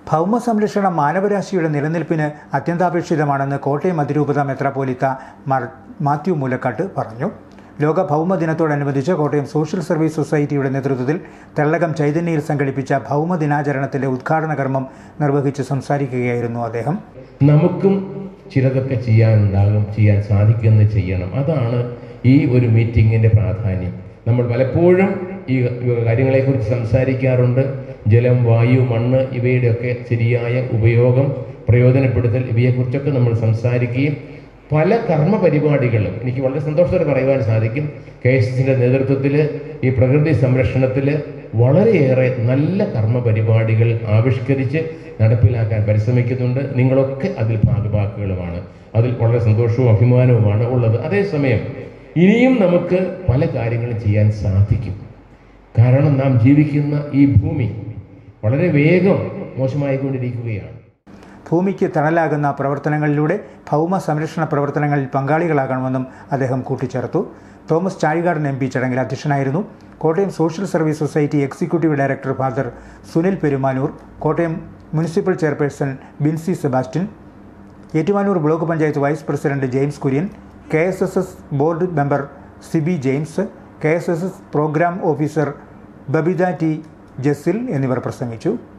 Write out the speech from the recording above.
ഭൗമ സംരക്ഷണം മാനവരാശിയുടെ നിലനിൽപ്പിന് അത്യന്താപേക്ഷിതമാണെന്ന് കോട്ടയം അതിരൂപത മെത്രാപ്പോലിത്ത മാർ മാത്യു മൂലക്കാട്ട് പറഞ്ഞു ലോക ഭൗമ ദിനത്തോടനുബന്ധിച്ച് കോട്ടയം സോഷ്യൽ സർവീസ് സൊസൈറ്റിയുടെ നേതൃത്വത്തിൽ തെള്ളകം ചൈതന്യയിൽ സംഘടിപ്പിച്ച ഭൗമ ദിനാചരണത്തിന്റെ ഉദ്ഘാടന കർമ്മം നിർവഹിച്ച് സംസാരിക്കുകയായിരുന്നു അദ്ദേഹം നമുക്കും ചിലതൊക്കെ ചെയ്യാനുണ്ടാകും ചെയ്യാൻ സാധിക്കുന്നത് ചെയ്യണം അതാണ് ഈ ഒരു മീറ്റിങ്ങിൻ്റെ പ്രാധാന്യം നമ്മൾ പലപ്പോഴും ഈ കാര്യങ്ങളെക്കുറിച്ച് സംസാരിക്കാറുണ്ട് ജലം വായു മണ്ണ് ഇവയുടെയൊക്കെ ശരിയായ ഉപയോഗം പ്രയോജനപ്പെടുത്തൽ ഇവയെക്കുറിച്ചൊക്കെ നമ്മൾ സംസാരിക്കുകയും പല കർമ്മ പരിപാടികളും എനിക്ക് വളരെ സന്തോഷത്തോടെ പറയുവാൻ സാധിക്കും കെ എസ് എസിൻ്റെ നേതൃത്വത്തിൽ ഈ പ്രകൃതി സംരക്ഷണത്തിൽ വളരെയേറെ നല്ല കർമ്മ പരിപാടികൾ ആവിഷ്കരിച്ച് നടപ്പിലാക്കാൻ പരിശ്രമിക്കുന്നുണ്ട് നിങ്ങളൊക്കെ അതിൽ ഭാഗഭാക്കുകളുമാണ് അതിൽ വളരെ സന്തോഷവും അഭിമാനവുമാണ് ഉള്ളത് അതേസമയം ഇനിയും നമുക്ക് പല കാര്യങ്ങളും ചെയ്യാൻ സാധിക്കും കാരണം നാം ജീവിക്കുന്ന ഈ ഭൂമി വളരെ വേഗം മോശമായിക്കൊണ്ടിരിക്കുകയാണ് ഭൂമിക്ക് തണലാകുന്ന പ്രവർത്തനങ്ങളിലൂടെ ഭൗമ സംരക്ഷണ പ്രവർത്തനങ്ങളിൽ പങ്കാളികളാകണമെന്നും അദ്ദേഹം കൂട്ടിച്ചേർത്തു തോമസ് ചാഴികാടൻ എം പി ചടങ്ങിൽ അധ്യക്ഷനായിരുന്നു Kottayam social service society executive director father Sunil Perumanoor Kottayam municipal chairperson Binsy Sebastian Ettumanoor block panchayat vice president James Kurian K S S S board member Sibi James K S S S programme officer Babitha T Jasil എന്നിവർ പ്രസംഗിച്ചു